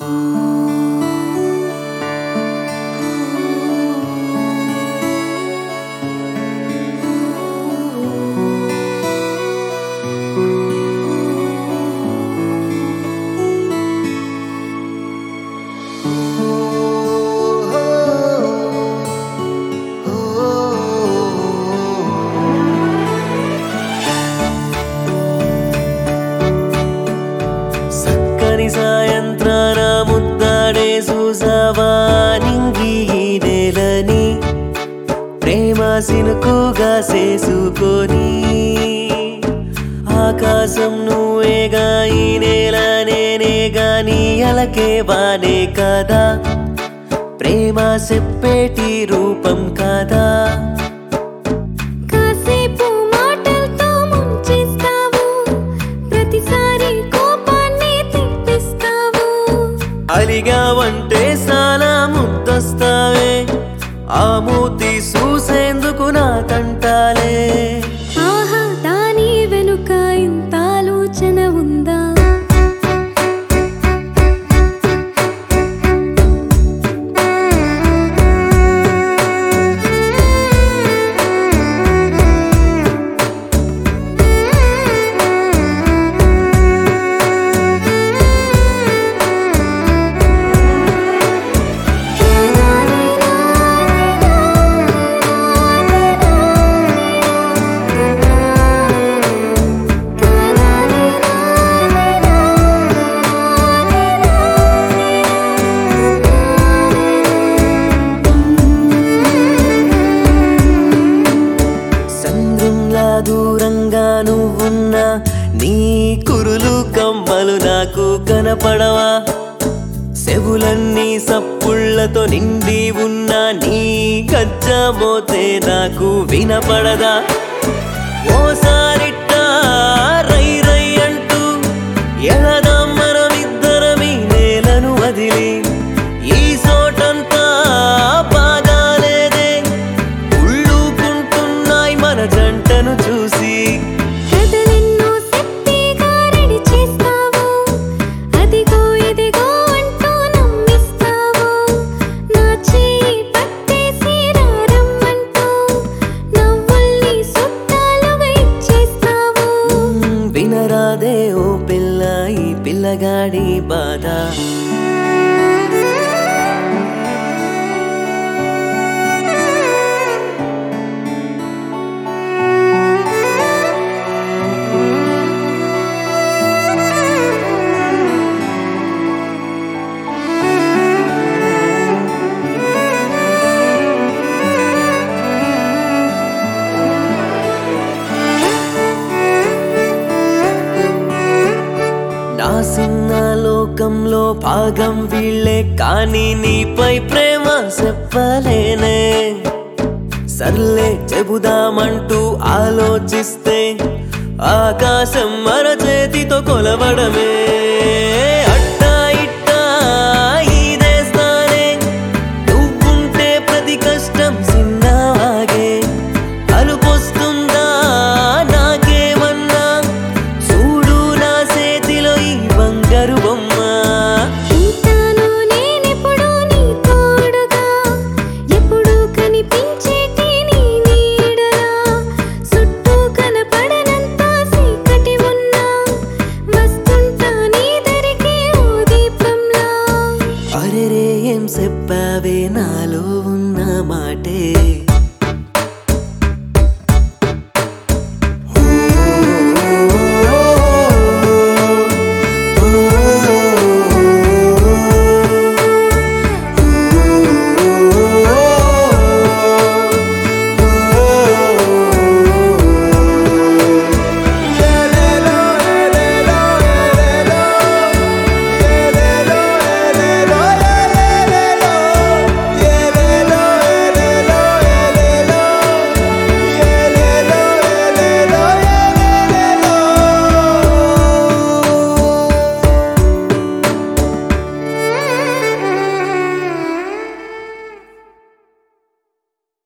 సక్కని సాయంత్రాన ముద్దాడే చూసావా నింగి ఈ నేలని ప్రేమ సినుకుగా చేసుకొని ఆకాశం నువ్వేగా ఈ నేల నేనే గాని అలకే వానే కదా ప్రేమ చెప్పేటి రూపం కదా కాసేపు మాటలతో ముంచేస్తావు ప్రతిసారి కోపాన్ని తెప్పిస్తావు అలిగావంటే చాలా ముద్దొస్తావే ఆ మూతి చూసేందుకు నా తంటాలే ఆహా దాని వెనుక ఇంత ఆలోచన ఉందా సంద్రంలా దూరంగా నువ్వున్నా నీ కురులు కమ్మలు నాకు కనపడవా చెవులన్నీ సప్పుళ్లతో నిండి ఉన్న నీ గజ్జమోతే నాకు వినపడదా ఓసారిట్టా రై రై అంటూ ఎలదాం మనమిద్దరమీ నేలను వదిలి ఈ చోటంతా బాగాలేదే ఉళ్ళుకుంటున్నాయి మన జంటను చూసి కథలెన్నో శక్తిగా రెడీ చేస్తావు అదిగో ఇదిగో అంటూ నమ్మిస్తావు నా చేయి పట్టేసి రారమ్మంటూ నవ్వుల్ని సుట్టాలుగా ఇచ్చేస్తావు మ్మ్, వినరాదే ఓ పిల్ల ఈ పిల్లగాడి బాధ నా సిన్న లోకంలో భాగం వీళ్ళే కానీ నీపై ప్రేమ చెప్పలేనే సర్లే చెబుదామంటూ ఆలోచిస్తే ఆకాశం మన చేతితో కొలవడమే అట్టా ఇట్టా ఈదేస్తానే నువ్వుంటే ప్రతి కష్టం చిన్నవాగే అలుపొస్తుందా నాకేమన్నా చూడు నా చేతిలో ఈ బంగారు బొమ్మ